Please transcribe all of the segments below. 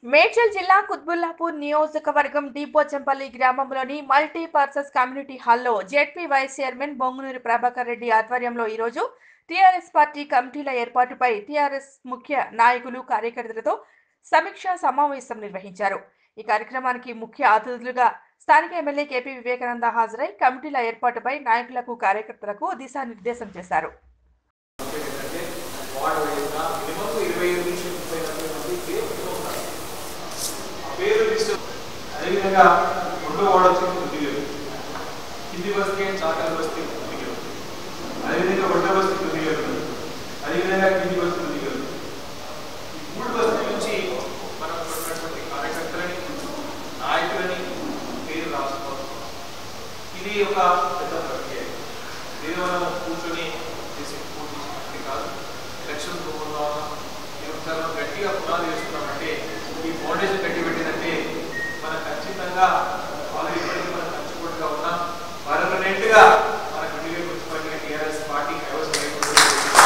మేడ్చల్ జిల్లా కుత్బుల్లాపూర్ నియోజకవర్గం దీపోచంపల్లి గ్రామంలోని మల్టీపర్పస్ కమ్యూనిటీ హాల్లో ZP vice chairman Bongunuri Prabhakar Reddy ఆధ్వర్యంలో ఈరోజు టీఆర్ఎస్ పార్టీ కమిటీల ఏర్పాటుపై టీఆర్ఎస్ ముఖ్య నాయకులు కార్యకర్తలతో సమీక్షా సమావేశం నిర్వహించారు ఈ కార్యక్రమానికి ముఖ్య అతిథులుగా స్థానిక ఎమ్మెల్యే కేపీ వివేకానంద హాజరై కమిటీల ఏర్పాటుపై నాయకులకు కార్యకర్తలకు దిశానిర్దేశం చేశారు ఏంటంటే వార్డు వైజ్గా మినిమం ఇరవై ఐదు నుంచి ముప్పై నలభై మంది పేరు ఉన్నారు ఆ పేరు లిస్ట్ అదేవిధంగా రెండో వార్డు వచ్చి దిగులు కింది వస్తే చాకలి వస్తే దిగులు అదేవిధంగా ఒడ్డ వస్తే దిగులు అదేవిధంగా కింది వస్తే దిగులు ఈ మూడు బస్తీల నుంచి మనం ఉన్నటువంటి కార్యకర్తలని నాయకులని పేరు రాసుకోవాలి ఇది ఒక పెద్ద ప్రక్రియ దీని మనం కూర్చొని చేసే పూర్తి చేసినట్టు కాదు ఎలక్షన్ రూపంలో మేము చాలా గట్టిగా పునాది వేస్తున్నామంటే ఈ ఫౌండేషన్ గట్టి పెట్టిందంటే మనం ఖచ్చితంగా ఆల్రెడీ ఇప్పటికీ మనం ఖర్చుకోట్టుగా ఉన్నాం పర్మనెంట్గా మన గట్టిగా గుర్తుపట్టిన టీఆర్ఎస్ పార్టీ కైవసం అయిపోతుంది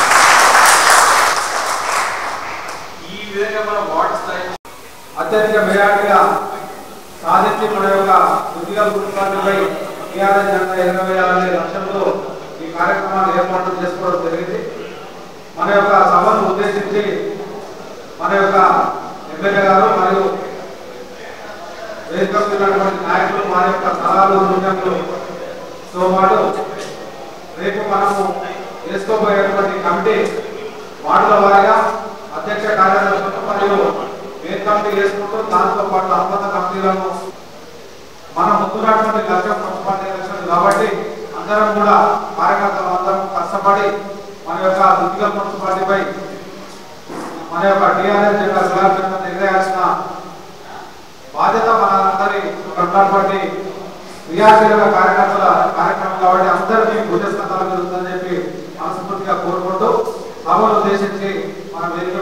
ఈ విధంగా మనం వార్డు స్థాయి అత్యధిక మెజార్టీగా సాధించి మన యొక్క ఉద్యోగ కుటుంబాలపై టీఆర్ఎస్ జెండా ఎగరవేయాలనే లక్ష్యంతో ఈ కార్యక్రమాన్ని ఏర్పాటు చేసుకోవడం జరిగింది మన యొక్క సభను ఉద్దేశించి మన యొక్క ఎమ్మెల్యే గారు మరియు వేదిక మీద ఉన్నటువంటి నాయకులు వారి యొక్క సలహాలు సూచనలతో పాటు రేపు మనము వేసుకోబోయేటువంటి కమిటీ వార్డుల వారిగా అధ్యక్ష కార్యదర్శులు మరియు మెయిన్ కమిటీ వేసుకుంటూ దాంతో పాటు అనుబంధ కమిటీలను మనం ముందున్నటువంటి లక్ష్యం మున్సిపాలిటీ ఎలక్షన్ కాబట్టి అందరం కూడా కార్యకర్తలు అందరం కష్టపడి మన యొక్క దుర్గ మున్సిపాలిటీపై మన యొక్క టీఆర్ఎస్ జెండా గులాబీ జెండా ఎగరేయాల్సిన బాధ్యత మన అందరి ఉన్నటువంటి క్రియాశీలక కార్యకర్తల కార్యక్రమం కాబట్టి అందరినీ భుజస్కంధాలు జరుగుతుందని చెప్పి మనస్ఫూర్తిగా కోరుకుంటూ సభను ఉద్దేశించి మన వేదిక